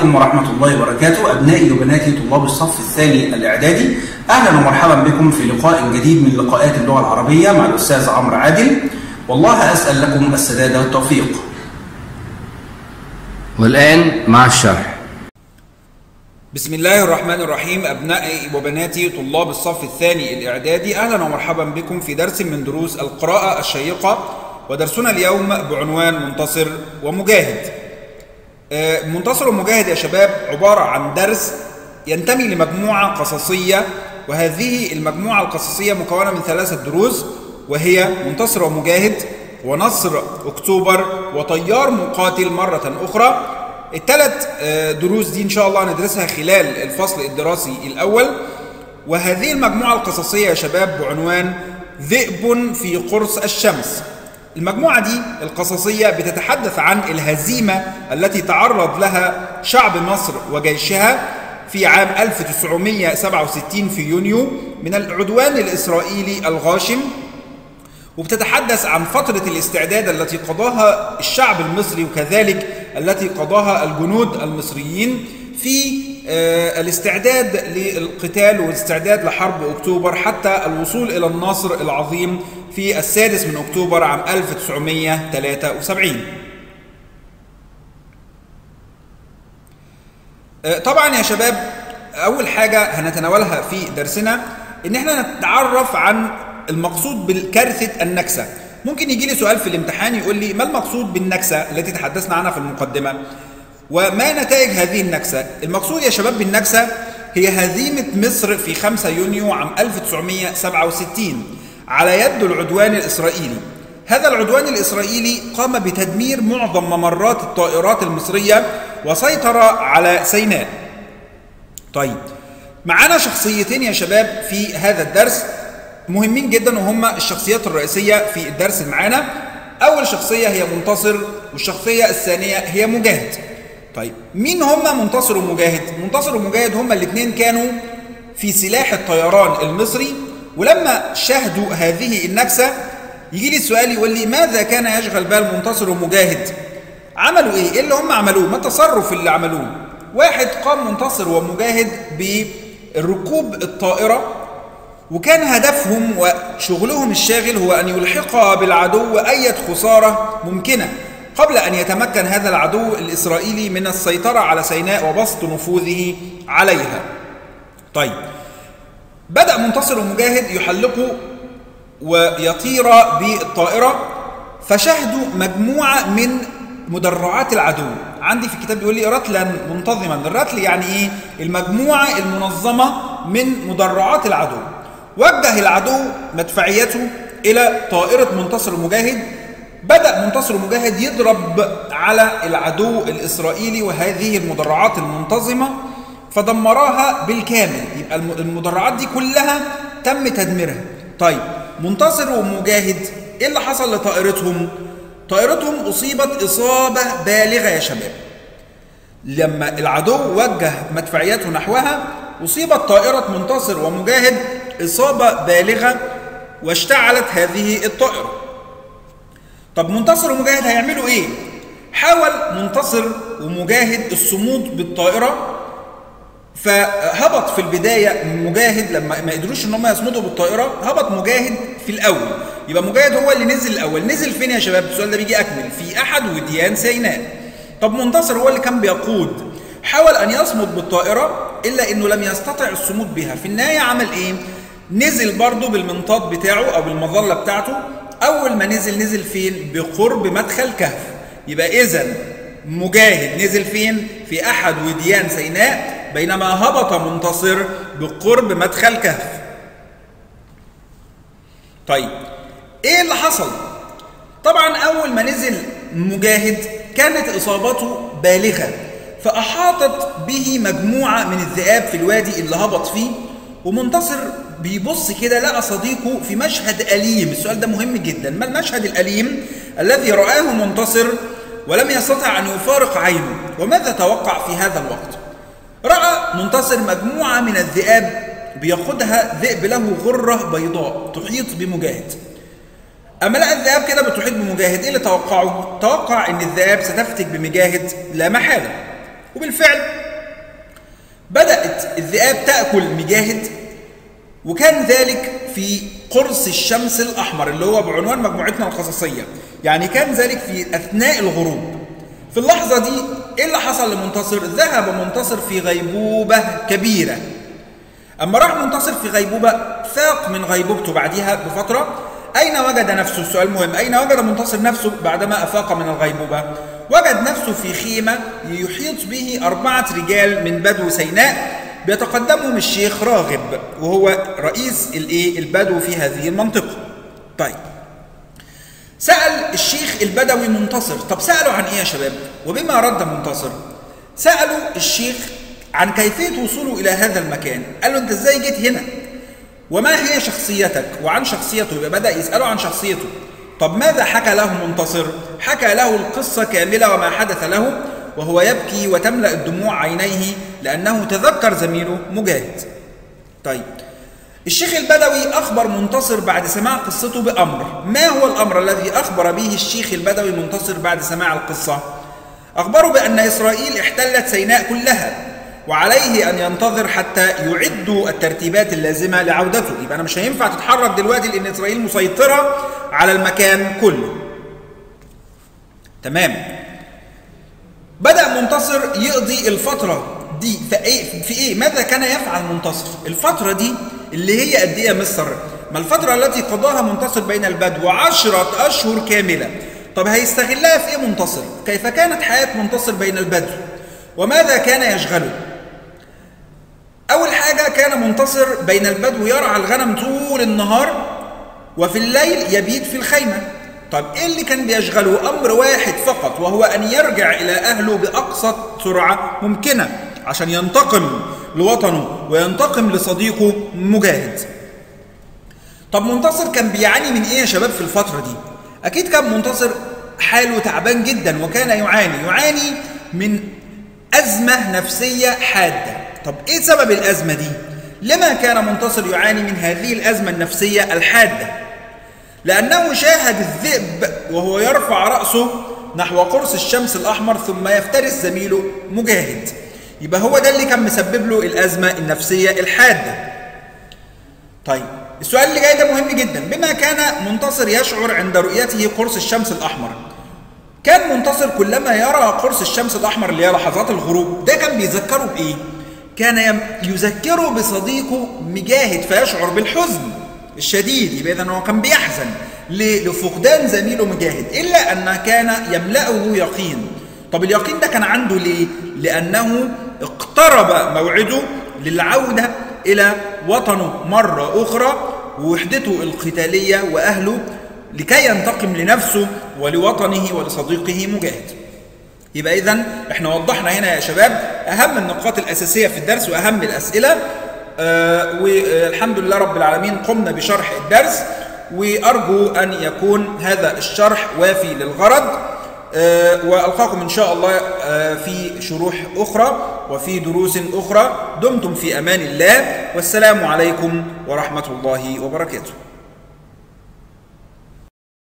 عليكم ورحمة الله وبركاته أبنائي وبناتي طلاب الصف الثاني الإعدادي أهلا ومرحبا بكم في لقاء جديد من لقاءات اللغة العربية مع الأستاذ عمرو عادل والله أسأل لكم السداد والتوفيق والآن مع الشرح بسم الله الرحمن الرحيم أبنائي وبناتي طلاب الصف الثاني الإعدادي أهلا ومرحبا بكم في درس من دروس القراءة الشيقة ودرسنا اليوم بعنوان منتصر ومجاهد آه، منتصر ومجاهد يا شباب عبارة عن درس ينتمي لمجموعة قصصية وهذه المجموعة القصصية مكونة من ثلاثة دروس وهي منتصر ومجاهد ونصر أكتوبر وطيار مقاتل مرة أخرى الثلاث آه، دروس دي إن شاء الله هندرسها خلال الفصل الدراسي الأول وهذه المجموعة القصصية يا شباب بعنوان ذئب في قرص الشمس المجموعة دي القصصية بتتحدث عن الهزيمة التي تعرض لها شعب مصر وجيشها في عام 1967 في يونيو من العدوان الإسرائيلي الغاشم وبتتحدث عن فترة الاستعداد التي قضاها الشعب المصري وكذلك التي قضاها الجنود المصريين في آه، الاستعداد للقتال والاستعداد لحرب أكتوبر حتى الوصول إلى النصر العظيم في السادس من أكتوبر عام 1973 آه، طبعا يا شباب أول حاجة هنتناولها في درسنا إن احنا نتعرف عن المقصود بالكارثة النكسة ممكن يجي لي سؤال في الامتحان يقول لي ما المقصود بالنكسة التي تحدثنا عنها في المقدمة وما نتائج هذه النكسة المقصود يا شباب بالنكسة هي هزيمة مصر في 5 يونيو عام 1967 على يد العدوان الإسرائيلي هذا العدوان الإسرائيلي قام بتدمير معظم ممرات الطائرات المصرية وسيطر على سيناء طيب معانا شخصيتين يا شباب في هذا الدرس مهمين جدا وهما الشخصيات الرئيسية في الدرس اللي معانا أول شخصية هي منتصر والشخصية الثانية هي مجاهد طيب مين هما منتصر ومجاهد؟ منتصر ومجاهد هما الاثنين كانوا في سلاح الطيران المصري ولما شاهدوا هذه النكسة يجي لي السؤال يقول لي ماذا كان يشغل بال منتصر ومجاهد؟ عملوا ايه؟ ايه اللي هم عملوه؟ ما التصرف اللي عملوه؟ واحد قام منتصر ومجاهد بركوب الطائرة وكان هدفهم وشغلهم الشاغل هو أن يلحق بالعدو أي خسارة ممكنة قبل أن يتمكن هذا العدو الإسرائيلي من السيطرة على سيناء وبسط نفوذه عليها طيب بدأ منتصر ومجاهد يحلقوا ويطير بالطائرة فشاهدوا مجموعة من مدرعات العدو عندي في الكتاب بيقول لي رتلا منتظما الرتل يعني ايه المجموعة المنظمة من مدرعات العدو وجه العدو مدفعيته إلى طائرة منتصر مجاهد بدأ منتصر مجاهد يضرب على العدو الإسرائيلي وهذه المدرعات المنتظمة فدمراها بالكامل يبقى المدرعات دي كلها تم تدميرها طيب منتصر ومجاهد ايه اللي حصل لطائرتهم طائرتهم اصيبت اصابه بالغه يا شباب لما العدو وجه مدفعياته نحوها اصيبت طائره منتصر ومجاهد اصابه بالغه واشتعلت هذه الطائره طب منتصر ومجاهد هيعملوا ايه حاول منتصر ومجاهد الصمود بالطائره فهبط في البدايه مجاهد لما ما قدروش ان هم يصمدوا بالطائره هبط مجاهد في الاول يبقى مجاهد هو اللي نزل الاول نزل فين يا شباب السؤال ده بيجي اكمل في احد وديان سيناء طب منتصر هو اللي كان بيقود حاول ان يصمد بالطائره الا انه لم يستطع الصمود بها في النهايه عمل ايه نزل برضه بالمنطاد بتاعه او بالمظله بتاعته اول ما نزل نزل فين بقرب مدخل كهف يبقى اذا مجاهد نزل فين في احد وديان سيناء بينما هبط منتصر بقرب مدخل كهف طيب ايه اللي حصل طبعا اول ما نزل مجاهد كانت اصابته بالغه فاحاطت به مجموعه من الذئاب في الوادي اللي هبط فيه ومنتصر بيبص كده لقى صديقه في مشهد أليم السؤال ده مهم جدا ما المشهد الأليم الذي رآه منتصر ولم يستطع أن يفارق عينه وماذا توقع في هذا الوقت رأى منتصر مجموعة من الذئاب بيقودها ذئب له غرة بيضاء تحيط بمجاهد أما لقى الذئاب كده بتحيط بمجاهد إيه اللي توقعه؟ توقع إن الذئاب ستفتك بمجاهد لا محالة وبالفعل بدأت الذئاب تأكل مجاهد وكان ذلك في قرص الشمس الأحمر اللي هو بعنوان مجموعتنا القصصية يعني كان ذلك في أثناء الغروب في اللحظة دي إيه اللي حصل لمنتصر؟ ذهب منتصر في غيبوبة كبيرة أما راح منتصر في غيبوبة فاق من غيبوبته بعدها بفترة أين وجد نفسه؟ السؤال مهم أين وجد منتصر نفسه بعدما أفاق من الغيبوبة؟ وجد نفسه في خيمة يحيط به أربعة رجال من بدو سيناء بيتقدمهم الشيخ راغب وهو رئيس الايه البدو في هذه المنطقة. طيب سأل الشيخ البدوي منتصر طب سألوا عن إيه يا شباب وبما رد منتصر سألوا الشيخ عن كيفية وصوله إلى هذا المكان قال له أنت إزاي جيت هنا وما هي شخصيتك وعن شخصيته يبقى بدأ يسأله عن شخصيته طب ماذا حكى له منتصر حكى له القصة كاملة وما حدث له وهو يبكي وتملأ الدموع عينيه لأنه تذكر زميله مجاهد طيب الشيخ البدوي أخبر منتصر بعد سماع قصته بأمر ما هو الأمر الذي أخبر به الشيخ البدوي منتصر بعد سماع القصة أخبره بأن إسرائيل احتلت سيناء كلها وعليه أن ينتظر حتى يعدوا الترتيبات اللازمة لعودته يبقى أنا مش هينفع تتحرك دلوقتي لأن إسرائيل مسيطرة على المكان كله تمام بدأ منتصر يقضي الفترة دي في ايه في ايه ماذا كان يفعل منتصر الفترة دي اللي هي قد ايه يا مصر ما الفترة التي قضاها منتصر بين البدو عشرة أشهر كاملة طب هيستغلها في ايه منتصر كيف كانت حياة منتصر بين البدو وماذا كان يشغله أول حاجة كان منتصر بين البدو يرعى الغنم طول النهار وفي الليل يبيت في الخيمة طب ايه اللي كان بيشغله امر واحد فقط وهو ان يرجع الى اهله باقصى سرعه ممكنه عشان ينتقم لوطنه وينتقم لصديقه مجاهد طب منتصر كان بيعاني من ايه يا شباب في الفتره دي اكيد كان منتصر حاله تعبان جدا وكان يعاني يعاني من ازمه نفسيه حاده طب ايه سبب الازمه دي لما كان منتصر يعاني من هذه الازمه النفسيه الحاده لأنه شاهد الذئب وهو يرفع رأسه نحو قرص الشمس الأحمر ثم يفترس زميله مجاهد يبقى هو ده اللي كان مسبب له الأزمة النفسية الحادة طيب السؤال اللي جاي ده مهم جدا بما كان منتصر يشعر عند رؤيته قرص الشمس الأحمر كان منتصر كلما يرى قرص الشمس الأحمر اللي هي لحظات الغروب ده كان بيذكره بإيه؟ كان يذكره بصديقه مجاهد فيشعر بالحزن الشديد يبقى اذا هو كان بيحزن لفقدان زميله مجاهد الا ان كان يملأه يقين طب اليقين ده كان عنده ليه لانه اقترب موعده للعوده الى وطنه مره اخرى ووحدته القتاليه واهله لكي ينتقم لنفسه ولوطنه ولصديقه مجاهد يبقى اذا احنا وضحنا هنا يا شباب اهم النقاط الاساسيه في الدرس واهم الاسئله آه والحمد لله رب العالمين قمنا بشرح الدرس وارجو ان يكون هذا الشرح وافي للغرض آه والقاكم ان شاء الله آه في شروح اخرى وفي دروس اخرى دمتم في امان الله والسلام عليكم ورحمه الله وبركاته